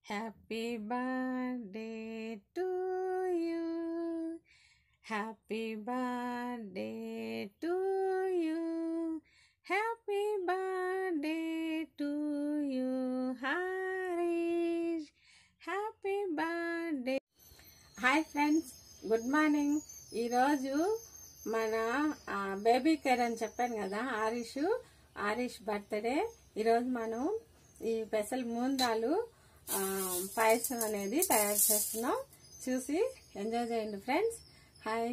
happy birthday to you happy birthday to you happy birthday to you Harish happy birthday hi friends good morning ఈరోజు మన baby care అని చెప్పాను కదా Irish Irish birthday ఈరోజు మనం ఈ పెసలు మూందాలు ఆ, పాయసం అనేది తయారు చేస్తున్నాం చూసి ఎంజాయ్ చేయండి ఫ్రెండ్స్ హాయ్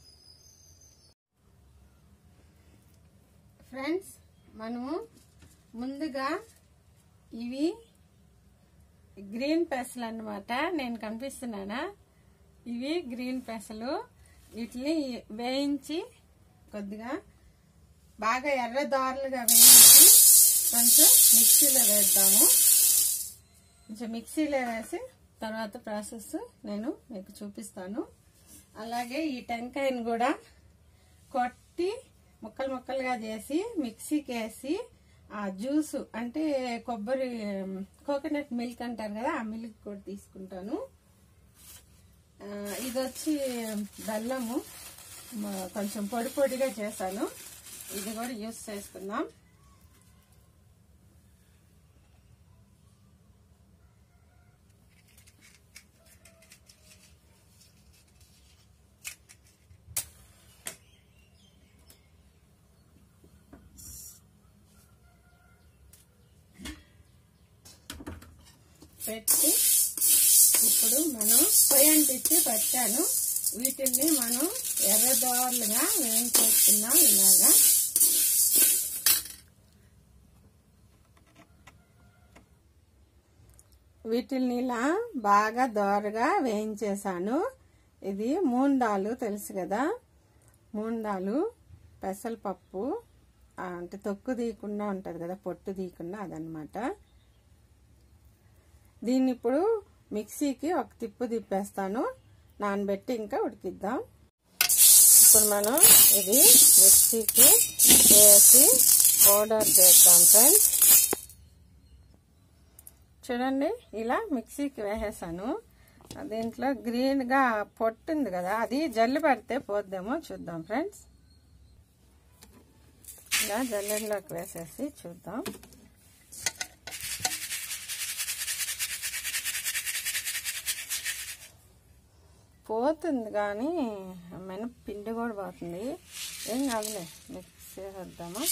ఫ్రెండ్స్ మనము ముందుగా ఇవి గ్రీన్ పెసలు అన్నమాట నేను కనిపిస్తున్నానా ఇవి గ్రీన్ పెసలు వీటిని వేయించి కొద్దిగా బాగా ఎర్ర దారులుగా వేయించి కొంచెం మిక్సీలో వేద్దాము కొంచెం మిక్సీలో వేసి తర్వాత ప్రాసెస్ నేను మీకు చూపిస్తాను అలాగే ఈ టెంకాయని కూడా కొట్టి ముక్కలు ముక్కలుగా చేసి మిక్సీకి వేసి ఆ జ్యూస్ అంటే కొబ్బరి కోకోనట్ మిల్క్ అంటారు కదా ఆ మిల్క్ కూడా తీసుకుంటాను ఆ, ఇది వచ్చి బెల్లము మ- కొంచెం పొడి పొడిగా చేశాను ఇది కూడా యూస్ చేసుకుందాం పెట్టి ఇప్పుడు మనం పొయ్యంటిచ్చి పెట్టాను వీటిని మనం ఎర్రదోరలుగా వేయించేస్తున్నాం ఇలాగా వీటిని ఇలా బాగా దోరగా వేయించేసాను ఇది మూండాలు తెలుసు కదా మూండాలు పెసరపప్పు ఆ, అంటే తొక్కు తీయకుండా ఉంటుంది కదా పొట్టు తీయకుండా అదనమాట దీన్ని ఇప్పుడు మిక్సీకి ఒక తిప్పు తిప్పేస్తాను నానబెట్టి ఇంకా ఉడికిద్దాం ఇప్పుడు మనం ఇది మిక్సీకి వేసి పౌడర్ చేద్దాం ఫ్రెండ్స్ చూడండి ఇలా మిక్సీకి వేసేసాను దీంట్లో గ్రీన్గా పొట్టు ఉంది కదా అది జల్లు పెడితే పోద్దేమో చూద్దాం ఫ్రెండ్స్ ఇలా జల్లెడలోకి వేసేసి చూద్దాం పోతుంది కానీ మినప పిండి కూడా పోతుంది ఏం కాదులే మిక్స్ చేసేద్దామా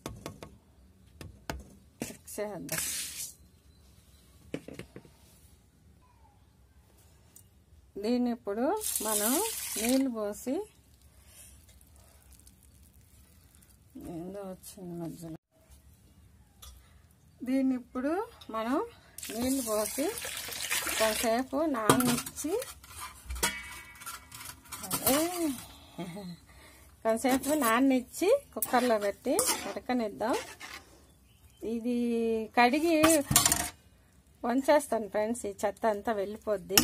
మిక్స్ చేసేద్దాం దీన్ని ఇప్పుడు మనం నీళ్ళు పోసి ఏందో వచ్చింది మధ్యలో దీన్ని ఇప్పుడు మనం నీళ్ళు పోసి కొంతసేపు నాననిచ్చి కొంతసేపు నాన్నిచ్చి కుక్కర్లో పెట్టి ఉడకనిద్దాం ఇది కడిగి వంచేస్తాను ఫ్రెండ్స్ ఈ చెత్త అంతా వెళ్ళిపోద్ది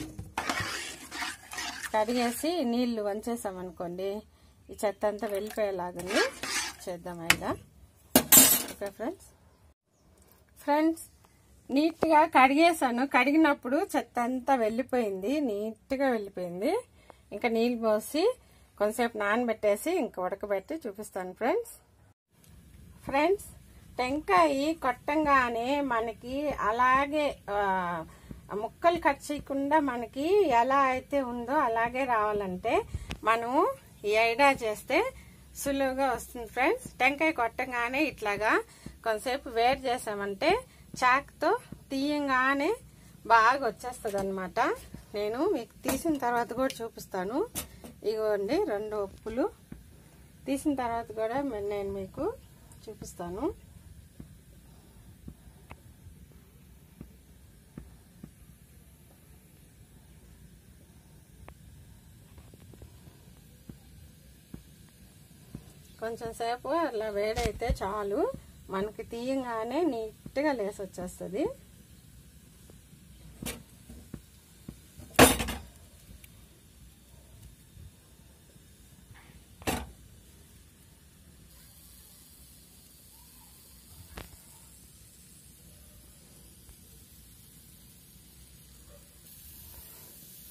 కడిగేసి నీళ్లు వంచేసామనుకోండి ఈ చెత్త అంతా వెళ్ళిపోయేలాగా చేద్దాం అయినా ఓకే ఫ్రెండ్స్ ఫ్రెండ్స్ నీట్గా కడిగేసాను కడిగినప్పుడు చెత్త అంతా వెళ్ళిపోయింది నీట్గా వెళ్ళిపోయింది ఇంకా నీళ్ళు పోసి కొంతసేపు నానబెట్టేసి ఇంకా ఉడకబెట్టి చూపిస్తాను ఫ్రెండ్స్ ఫ్రెండ్స్ టెంకాయ కొట్టంగానే మనకి అలాగే ఆ, ముక్కలు కట్ చేయకుండా మనకి ఎలా అయితే ఉందో అలాగే రావాలంటే మనం ఈ ఐడా చేస్తే సులువుగా వస్తుంది ఫ్రెండ్స్ టెంకాయ కొట్టంగానే ఇట్లాగా కొంతసేపు వేడి చేసామంటే చాక్తో తీయంగానే బాగా వచ్చేస్తుంది అనమాట నేను మీకు తీసిన తర్వాత కూడా చూపిస్తాను ఇగోండి రెండు ఉప్పులు తీసిన తర్వాత కూడా నేను మీకు చూపిస్తాను కొంచెం సేపు అలా వేడైతే చాలు మనకి తీయంగానే నీట్గా లేసి వచ్చేస్తుంది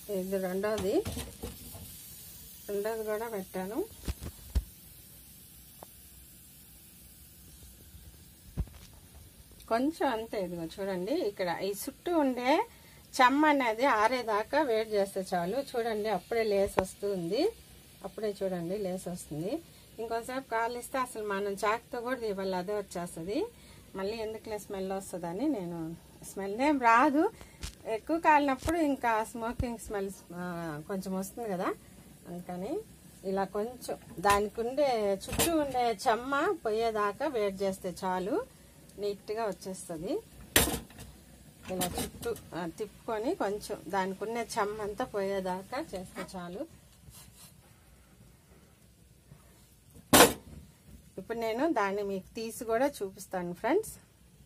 ఇది రెండోది రెండోది కూడా పెట్టాను కొంచెం అంతే ఇదిగో చూడండి ఇక్కడ ఈ చుట్టూ ఉండే చెమ్మ అనేది ఆరేదాకా వేడి చేస్తే చాలు చూడండి అప్పుడే లేస్ వస్తుంది అప్పుడే చూడండి లేస్ వస్తుంది ఇంకోసేపు కాలిస్తే అసలు మనం చాకుతో కూడా తీయాలి అదే వచ్చేస్తుంది మళ్ళీ ఎందుకులే స్మెల్ వస్తుందని నేను స్మెల్ ఏం రాదు ఎక్కువ కాలినప్పుడు ఇంకా స్మోకింగ్ స్మెల్ కొంచెం వస్తుంది కదా అందుకని ఇలా కొంచెం దానికి ఉండే చుట్టూ ఉండే చెమ్మ పోయేదాకా వేడి చేస్తే చాలు నీట్గా వచ్చేస్తుంది ఇలా చుట్టూ ఆ, తిప్పుకొని కొంచెం దానికి ఉన్న చెమ్మ అంతా పోయేదాకా చేస్తే చాలు ఇప్పుడు నేను దాన్ని మీకు తీసి కూడా చూపిస్తాను ఫ్రెండ్స్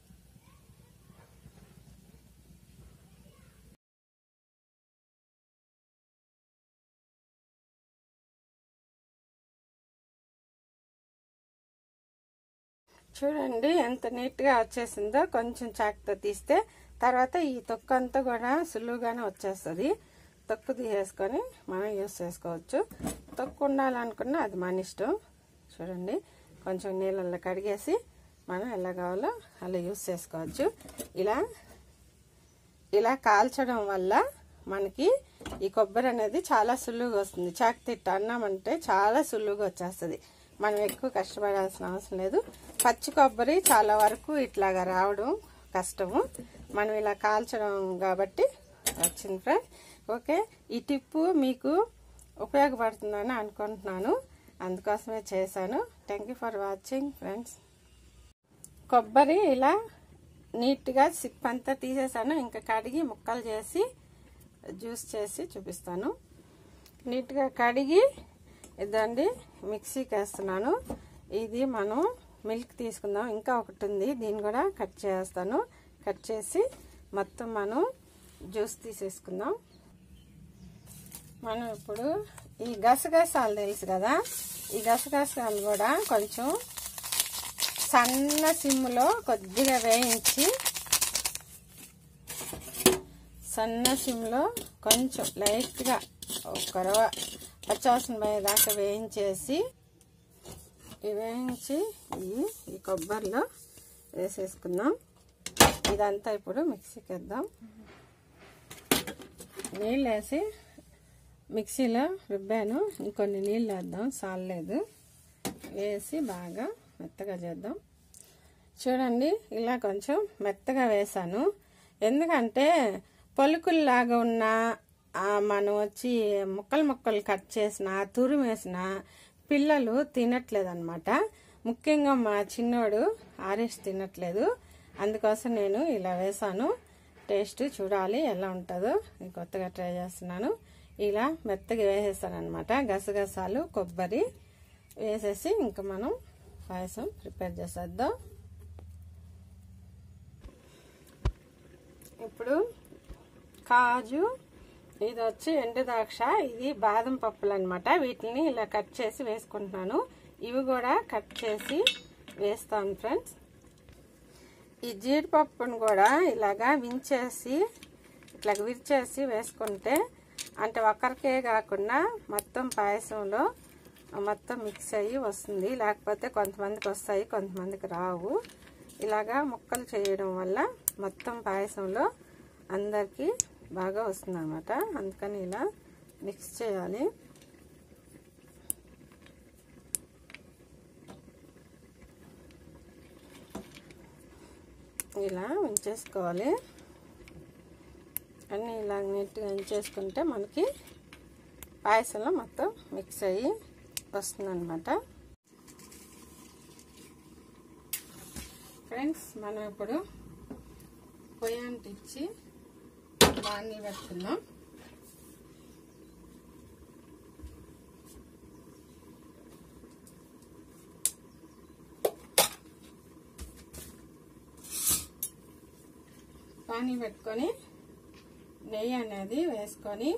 చూడండి ఎంత నీట్గా వచ్చేసిందో కొంచెం చాకుతో తీస్తే తర్వాత ఈ తొక్కు అంతా కూడా సులువుగానే వచ్చేస్తుంది తొక్కు తీసేసుకొని మనం యూస్ చేసుకోవచ్చు తొక్కు ఉండాలనుకున్నా అది మన ఇష్టం చూడండి కొంచెం నీళ్ళల్లో కడిగేసి మనం ఎలా కావాలో అలా యూస్ చేసుకోవచ్చు ఇలా ఇలా కాల్చడం వల్ల మనకి ఈ కొబ్బరి అనేది చాలా సులువుగా వస్తుంది చాకు తిట్ట అన్నామంటే చాలా సులువుగా వచ్చేస్తుంది మనం ఎక్కువ కష్టపడాల్సిన అవసరం లేదు పచ్చి కొబ్బరి చాలా వరకు ఇట్లాగా రావడం కష్టము మనం ఇలా కాల్చడం కాబట్టి వచ్చింది ఫ్రెండ్ ఓకే ఈ టిప్పు మీకు ఉపయోగపడుతుందని అనుకుంటున్నాను అందుకోసమే చేశాను thank you for watching friends కొబ్బరి ఇలా నీట్గా సిప్ అంతా తీసేసాను ఇంకా కడిగి ముక్కలు చేసి జ్యూస్ చేసి చూపిస్తాను నీట్గా కడిగి ఇదండి మిక్సీకి వేస్తున్నాను ఇది మనం మిల్క్ తీసుకుందాం ఇంకా ఒకటి ఉంది దీన్ని కూడా కట్ చేస్తాను కట్ చేసి మొత్తం మనం జ్యూస్ తీసేసుకుందాం మనం ఇప్పుడు ఈ గసగసాలు తెలుసు కదా ఈ గసగసాలు కూడా కొంచెం సన్న సిమ్లో కొద్దిగా వేయించి సన్న సిమ్లో కొంచెం లైట్గా ఒక రవ పచ్చవాసన పోయేదాకా వేయించేసి ఇవి వేయించి ఈ ఈ కొబ్బరిలో వేసేసుకుందాం ఇదంతా ఇప్పుడు మిక్సీకి వేద్దాం నీళ్ళు వేసి మిక్సీలో రుబ్బాను ఇంకొన్ని నీళ్ళు వేద్దాం సాలేదు వేసి బాగా మెత్తగా చేద్దాం చూడండి ఇలా కొంచెం మెత్తగా వేసాను ఎందుకంటే పలుకుల్లాగా ఉన్న ఆ మనం వచ్చి ముక్కలు ముక్కలు కట్ చేసిన తురుము వేసిన పిల్లలు తినట్లేదు అనమాట ముఖ్యంగా మా చిన్నోడు ఆరేసి తినట్లేదు అందుకోసం నేను ఇలా వేసాను టేస్ట్ చూడాలి ఎలా ఉంటుందో నేను కొత్తగా ట్రై చేస్తున్నాను ఇలా మెత్తగా వేసేస్తాను అనమాట గసగసాలు కొబ్బరి వేసేసి ఇంకా మనం పాయసం ప్రిపేర్ చేసేద్దాం ఇప్పుడు కాజు ఇది వచ్చి ఎండు ద్రాక్ష ఇది బాదం పప్పులు అనమాట వీటిని ఇలా కట్ చేసి వేసుకుంటున్నాను ఇవి కూడా కట్ చేసి వేస్తాను ఫ్రెండ్స్ ఈ జీడిపప్పును కూడా ఇలాగా వించేసి ఇట్లా విరిచేసి వేసుకుంటే అంటే ఒక్కరికే కాకుండా మొత్తం పాయసంలో మొత్తం మిక్స్ అయ్యి వస్తుంది లేకపోతే కొంతమందికి వస్తాయి కొంతమందికి రావు ఇలాగా ముక్కలు చేయడం వల్ల మొత్తం పాయసంలో అందరికీ బాగా వస్తుంది అనమాట అందుకని ఇలా మిక్స్ చేయాలి ఇలా ఉంచేసుకోవాలి అన్నీ ఇలా నీట్గా ఉంచేసుకుంటే మనకి పాయసంలో మొత్తం మిక్స్ అయ్యి వస్తుందన్నమాట ఫ్రెండ్స్ మనం ఇప్పుడు పొయ్యి అంటించి బాణీ పెట్టుకుందాం పానీ పెట్టుకొని నెయ్యి అనేది వేసుకొని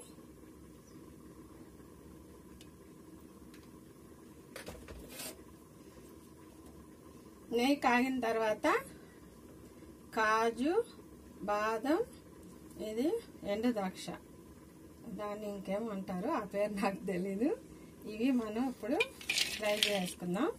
నెయ్యి కాగిన తర్వాత కాజు బాదం ఇది ఎండు ద్రాక్ష దాన్ని ఇంకేమంటారు ఆ పేరు నాకు తెలీదు ఇవి మనం ఇప్పుడు ఫ్రై చేసుకుందాం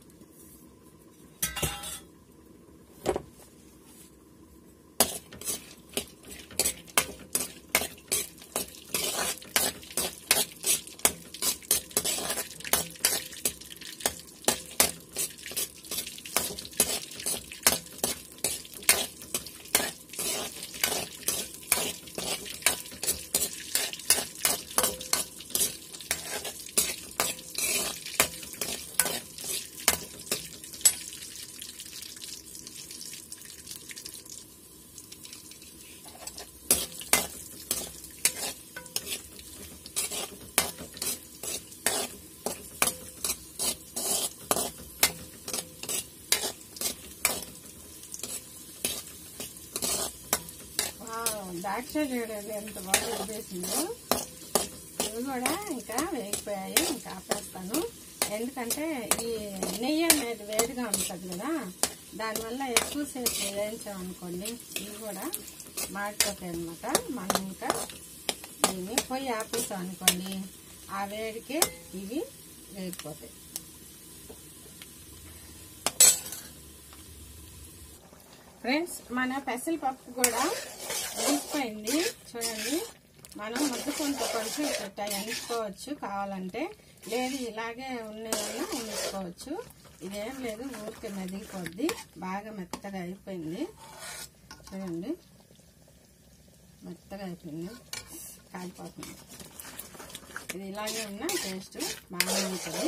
వావ్, ద్రాక్ష చూడండి ఎంత బాగా ఉబ్బేసిందో ఇవి కూడా ఇంకా వేగిపోయాయి ఇంకా ఆపేస్తాను ఎందుకంటే ఈ నెయ్యి అనేది వేడిగా ఉంటుంది కదా దానివల్ల ఎక్కువసేపు వేయించామనుకోండి ఇవి కూడా మాడిపోతాయి అనమాట మనం ఇంకా దీన్ని పొయ్యి ఆపేసాం అనుకోండి ఆ వేడికి ఇవి వేగిపోతాయి ఫ్రెండ్స్ మన పెసరపప్పు కూడా ఉడికిపోయింది చూడండి మనం ముద్దుకుంటూ కొంచెం ఇట్లా ఎంచుకోవచ్చు కావాలంటే లేదు ఇలాగే ఉండేవల్ల ఉంచుకోవచ్చు ఇదేం లేదు ఊరికే మెదిగిపోద్ది బాగా మెత్తగా అయిపోయింది చూడండి మెత్తగా అయిపోయింది కాలిపోతుంది ఇది ఇలాగే ఉన్న టేస్ట్ బాగా ఉంటుంది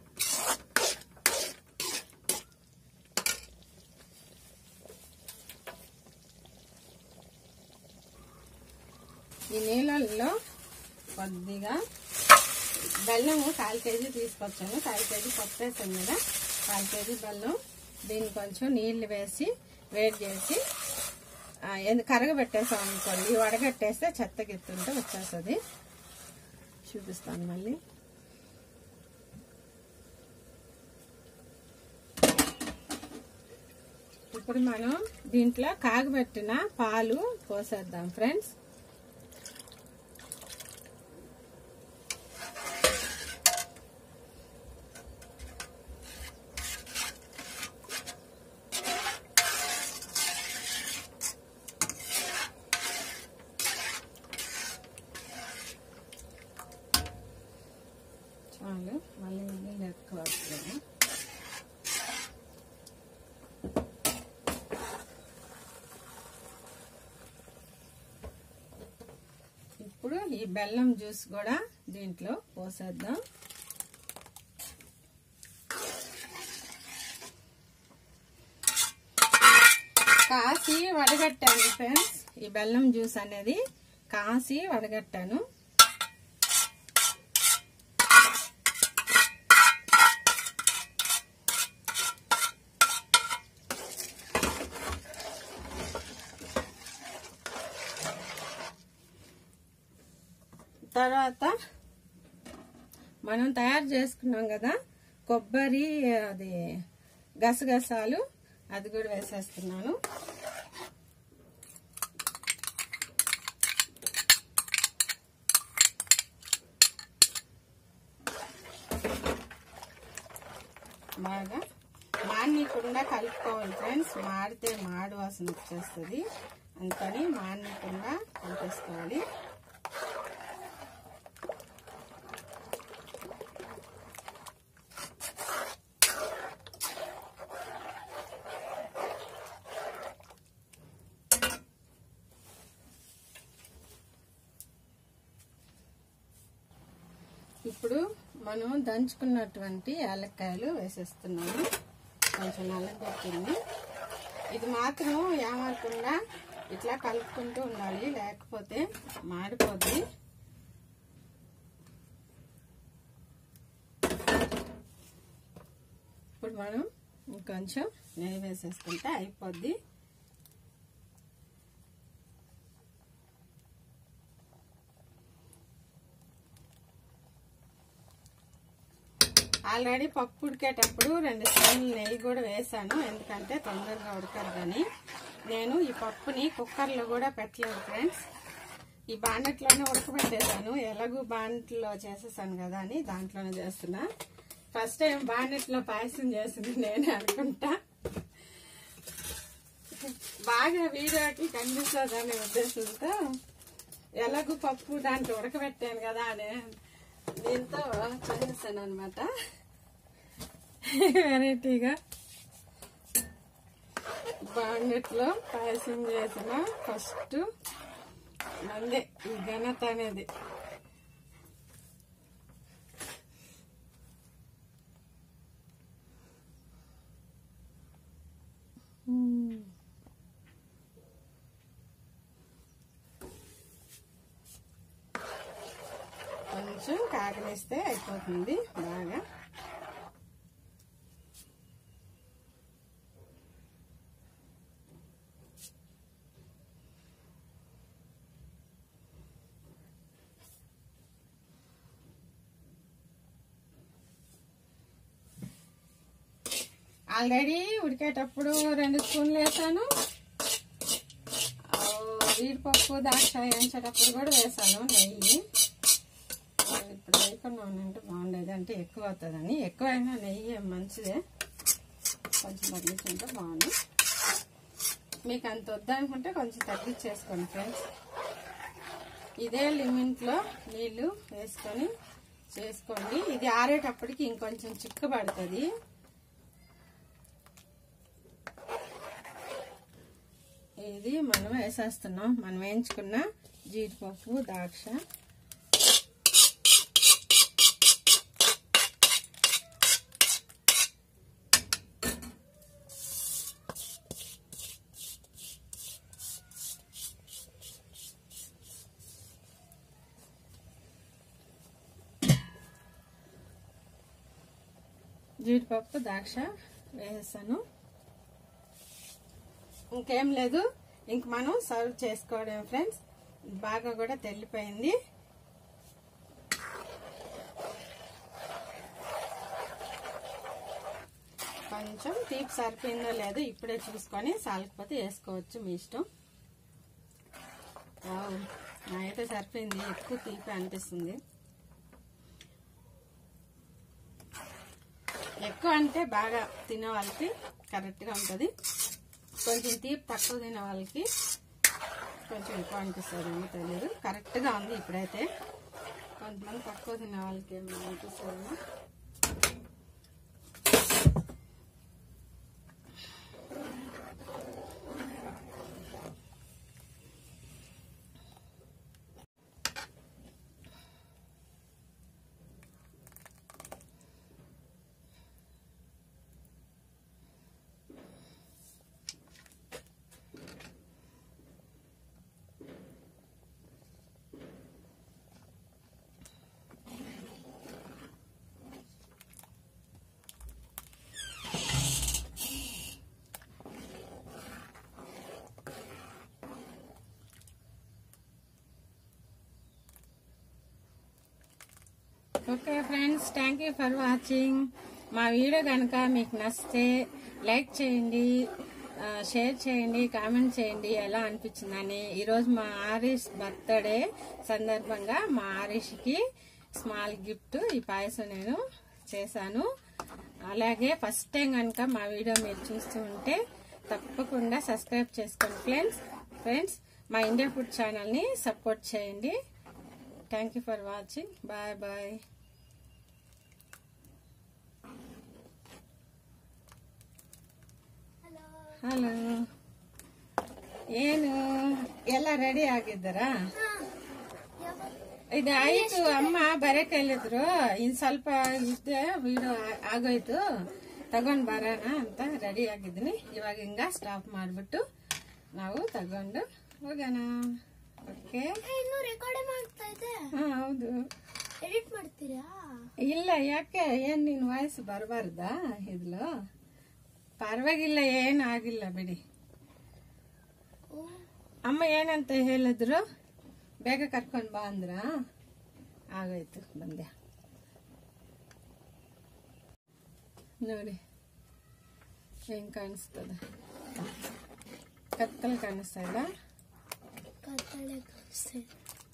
ఈ నీళ్ళల్లో కొద్దిగా బెల్లము కాల్ కేజీ తీసుకొచ్చాను కాల్ కేజీ పప్పు వేసాను కదా కాల్ కేజీ బెల్లం దీన్ని కొంచెం నీళ్లు వేసి వేడి చేసి ఆ, ఎందు కరగబెట్టేసాం అనుకోండి వడగట్టేస్తే చెత్త గిత్తుంటే వచ్చేస్తుంది చూపిస్తాను మళ్ళీ ఇప్పుడు మనం దీంట్లో కాగబెట్టిన పాలు పోసేద్దాం ఫ్రెండ్స్ చాలు మళ్ళీ నీళ్ళు ఎక్కువ వస్తుంది ఇప్పుడు ఈ బెల్లం జ్యూస్ కూడా దీంట్లో పోసేద్దాం కాసి వడగట్టాను ఫ్రెండ్స్ ఈ బెల్లం జ్యూస్ అనేది కాసి వడగట్టాను తర్వాత మనం తయారు చేసుకున్నాం కదా కొబ్బరి అది గసగసాలు అది కూడా వేసేస్తున్నాను బాగా మానకుండా కలుపుకోవాలి ఫ్రెండ్స్ మాడితే మాడు వాసన వచ్చేస్తుంది అందుకని మానకుండా కలిపేసుకోవాలి ఇప్పుడు మనం దంచుకున్నటువంటి యాలక్కాయలు వేసేస్తున్నాము కొంచెం నల్లగొట్టింది ఇది మాత్రం ఏమకుండా ఇట్లా కలుపుకుంటూ ఉండాలి లేకపోతే మాడిపోద్ది ఇప్పుడు మనం ఇంకొంచెం నెయ్యి వేసేసుకుంటే అయిపోద్ది ఆల్రెడీ పప్పు ఉడికేటప్పుడు రెండు స్పూన్లు నెయ్యి కూడా వేసాను ఎందుకంటే తొందరగా ఉడకరు కానీ నేను ఈ పప్పుని కుక్కర్లో కూడా పెట్టలేదు ఫ్రెండ్స్ ఈ బాండెట్లోనే ఉడకబెట్టేసాను ఎలాగూ బాండెట్లో చేసేసాను కదా అని దాంట్లోనే చేస్తున్నా ఫస్ట్ టైం బాండెట్లో పాయసం చేసింది నేనే అనుకుంటా బాగా వీడియోకి కనిపిస్తుందనే ఉద్దేశంతో ఎలాగూ పప్పు దాంట్లో ఉడకబెట్టాను కదా అని దీంతో చేసేసాను అనమాట వెరైటీగా బాండెట్లో పాయసం చేసిన ఫస్ట్ మందే ఈ ఘనత అనేది కొంచెం కాగనిస్తే అయిపోతుంది బాగా ఆల్రెడీ ఉడికేటప్పుడు రెండు స్పూన్లు వేసాను ఆ, జీడిపప్పు ద్రాక్ష వేయించేటప్పుడు కూడా వేసాను నెయ్యి అది ఇప్పుడు వేయకుండా ఉంటే బాగుండేది అంటే ఎక్కువ అవుతుందని ఎక్కువైనా నెయ్యి మంచిదే కొంచెం తగ్గించుకుంటే బాగుంది మీకు అంత వద్దనుకుంటే కొంచెం తగ్గించేసుకోండి ఫ్రెండ్స్ ఇదే లిమిట్లో నీళ్ళు వేసుకొని చేసుకోండి ఇది ఆరేటప్పటికి ఇంకొంచెం చిక్కబడుతుంది ఇది మనం వేసేస్తున్నాం మనం వేయించుకున్న జీడిపప్పు ద్రాక్ష జీడిపప్పు ద్రాక్ష వేసేసాను ఇంకేం లేదు ఇంక మనం సర్వ్ చేసుకోవడం ఫ్రెండ్స్ బాగా కూడా తెల్లిపోయింది కొంచెం తీపి సరిపోయిందో లేదో ఇప్పుడే చూసుకొని సాలకపోతే వేసుకోవచ్చు మీ ఇష్టం వావ్, నాకైతే సరిపోయింది ఎక్కువ తీపి అనిపిస్తుంది ఎక్కువ అంటే బాగా తినే వాళ్ళకి కరెక్ట్గా ఉంటుంది కొంచెం తీపి తక్కువ తినే వాళ్ళకి కొంచెం ఎక్కువ అనిపిస్తుంది ఏమో తెలియదు కరెక్ట్గా ఉంది ఇప్పుడైతే కొంతమంది తక్కువ తినే వాళ్ళకి ఏమో అనిపిస్తుంది okay friends thank you for watching మా వీడియో కనుక మీకు నచ్చితే లైక్ చేయండి ఆ, షేర్ చేయండి కామెంట్ చేయండి ఎలా అనిపించిందని ఈరోజు మా ఆరీష్ బర్త్డే సందర్భంగా మా ఆరీష్కి స్మాల్ గిఫ్ట్ ఈ పాయసం నేను చేశాను అలాగే ఫస్ట్ టైం కనుక మా వీడియో మీరు చూస్తూ ఉంటే తప్పకుండా సబ్స్క్రైబ్ చేసుకోండి ఫ్రెండ్స్ ఫ్రెండ్స్ మా ఇండియా ఫుడ్ ఛానల్ని సపోర్ట్ చేయండి thank you for watching bye bye hello ಏನು ಎಲ್ಲ ರೆಡಿ ಆಗಿದ್ದಾರಾ ಇದು ಆಯ್ತು ಅಮ್ಮ ಬರಕ್ ಹೇಳಿದ್ರು ಇನ್ ಸ್ವಲ್ಪ ಇದ್ದೆ ವಿಡಿಯೋ ಆಗೋಯ್ತು ತಗೊಂಡ್ ಬರೋಣ ಅಂತ ರೆಡಿ ಆಗಿದ್ದೀನಿ ಇವಾಗ ಹಿಂಗ ಸ್ಟಾಪ್ ಮಾಡ್ಬಿಟ್ಟು ನಾವು ತಗೊಂಡು ಹೋಗೋಣ ಓಕೆ ಇನ್ನು ರೆಕಾರ್ಡ್ ಮಾಡ್ತಾ ಇದೆ ಹಾ ಹೌದು ಎಡಿಟ್ ಮಾಡ್ತೀರಾ ಇಲ್ಲ ಯಾಕೆ ಏನ್ ನಿನ್ ವಾಯ್ಸ್ ಬರಬಾರ್ದಾ ಇದ್ಲು ಪರವಾಗಿಲ್ಲ ಏನ್ ಆಗಿಲ್ಲ ಬಿಡಿ ಓ ಅಮ್ಮ ಏನಂತ ಹೇಳಿದ್ರು ಬೇಗ ಕರ್ಕೊಂಡ್ ಬಾ ಅಂದ್ರ ಆಗೋಯ್ತು ಬಂದೆ ನೋಡಿ ಹೆಂಗ್ ಕಾಣಿಸ್ತದ ಕತ್ತಲ್ ಕಾಣಿಸ್ತಾ ಇಲ್ಲ ಕತ್ತಲೆ ಕಾಣಿಸ್ತಾ ಇದೆ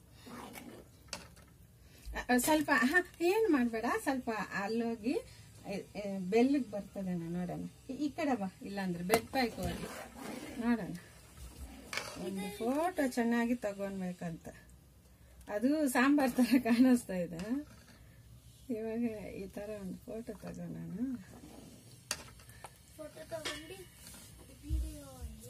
ಸ್ವಲ್ಪ ಹಾ, ಏನ್ ಮಾಡ್ಬೇಡ ಸ್ವಲ್ಪ ಅಲ್ಲೋಗಿ ಬೆಲ್ಲಿಗೆ ಬರ್ತದೇನೋ ನೋಡೋಣ ಈ- ಈ ಕಡೆ ಬಾ ಇಲ್ಲಾಂದ್ರೆ ಬೆಡ್ ಪೈಕ್ ಹೋಗಿ ನೋಡೋಣ ಒಂದು ಫೋಟೋ ಚೆನ್ನಾಗಿ ತಗೊಳ್ಬೇಕಂತ ಅದು ಸಾಂಬಾರ್ ತರ ಕಾಣಿಸ್ತಾ ಇದೆ ಇವಾಗ ಈ ತರ ಒಂದು ಫೋಟೋ ತಗೋಣ ಫೋಟೋ ತಗೊಂಡು ವಿಡಿಯೋ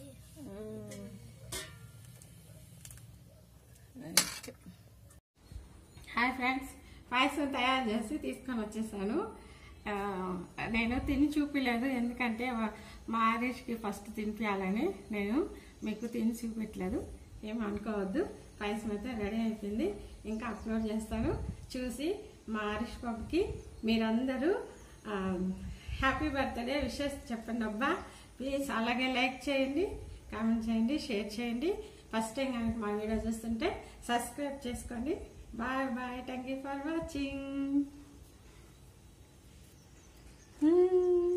హాయ్ ఫ్రెండ్స్ పాయసం తయారు చేసి తీసుకొని వచ్చేసాను ఆ, నేను తిని చూపించలేదు ఎందుకంటే వా- మా హరీష్కి ఫస్ట్ తినిపించాలని నేను మీకు తిని చూపించలేదు ఏం అనుకోవద్దు పాయసం అయితే రెడీ అయిపోయింది ఇంకా అప్లోడ్ చేస్తాను చూసి మా హరీష్ బాబుకి మీరందరూ హ్యాపీ బర్త్డే విషెస్ చెప్పండి అబ్బా ప్లీజ్ అలాగే లైక్ చేయండి కామెంట్ చేయండి షేర్ చేయండి ఫస్ట్ టైం కనుక మా వీడియో చూస్తుంటే సబ్స్క్రైబ్ చేసుకోండి bye bye thank you for watching